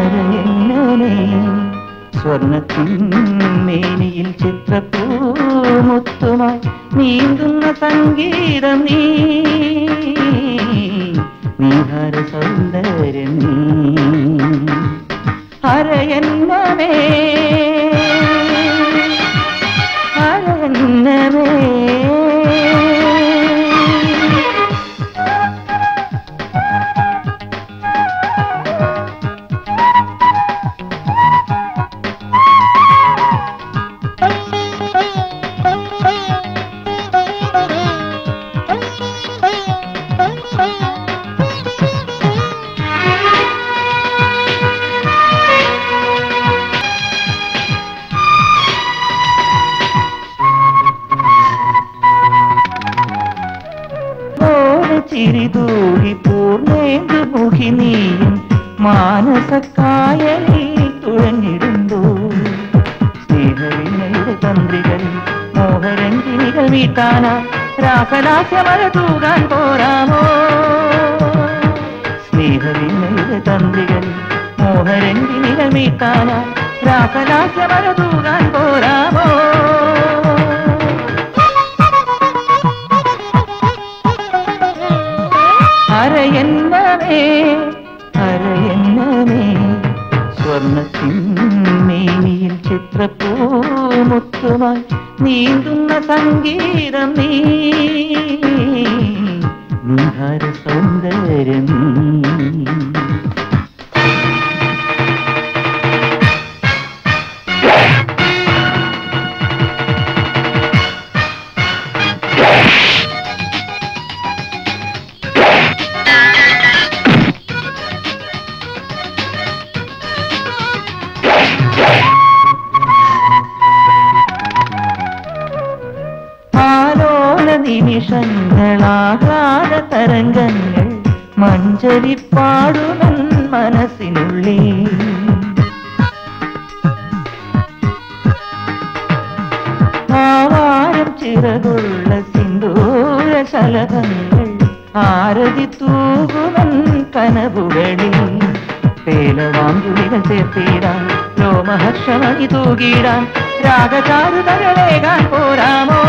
അരയന്നനെ സ്വർണത്തിൻ മേനിയിൽ ചിത്രപ്പൂമുത്തുമായി നീന്തുന്ന സംഗീതം നീ നീഹാര സൗന്ദര്യം നീ അരയന്നമേ അരയന്നമേ ചിരിതൂരി പൂർണ്ണേന്ദു മുഖി നീയും മാനസക്കായലിൽ തുഴഞ്ഞിടുന്നു സ്നേഹവിനയുടെ തന്ത്രികളിൽ മോഹരഞ്ജിനികൾ വീട്ടാനാ രാസലാസ്യമര തൂകാൻ പോരാമോ സ്നേഹവിനയുടെ തന്ത്രികളിൽ മോഹരഞ്ജിനികൾ വീട്ടാനാ രാസലാസ്യമര തൂകാൻ പോരാമോ അരയന്നമേ അരയന്നമേ സ്വർണത്തിൻ മേനിയിൽ ചിത്രപ്പൂമുത്തുമായി നീന്തുന്ന സംഗീതം നീ നിഹാര സൗന്ദര്യം നീ ആലോല നിമിഷങ്ങളാകാത തരംഗങ്ങൾ മഞ്ചരിപ്പാടുമൻ മനസ്സിനുള്ളിൽ ആവാരം ചിറകുള്ള സിന്ദൂര ശലഭങ്ങൾ ആരതി തൂകുവൻ കനവുകളിൽ പേലവാങ്കുലികൾ ചേർത്തിടാൻ രോമഹർഷമണി തൂകിടാൻ രാഗചാരുതകളേകാൻ പോരാമോ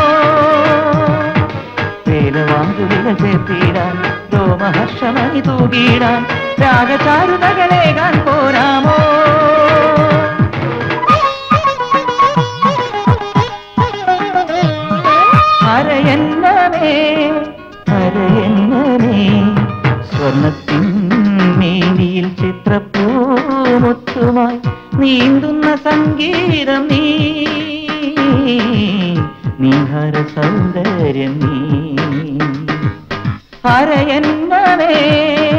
പേലവാങ്കുലികൾ ചേർത്തിടാൻ രോമഹർഷമണി തൂകിടാൻ രാഗചാരുതകളേകാൻ പോരാമോ അരയന്നമേ അരയന്നമേ സ്വർണത്തിൻ മേനിയിൽ ചിത്രപ്പൂമുത്തുമായി നീന്തുന്ന സംഗീതം നീ നീഹര സൗന്ദര്യം നീ അരയന്നമേ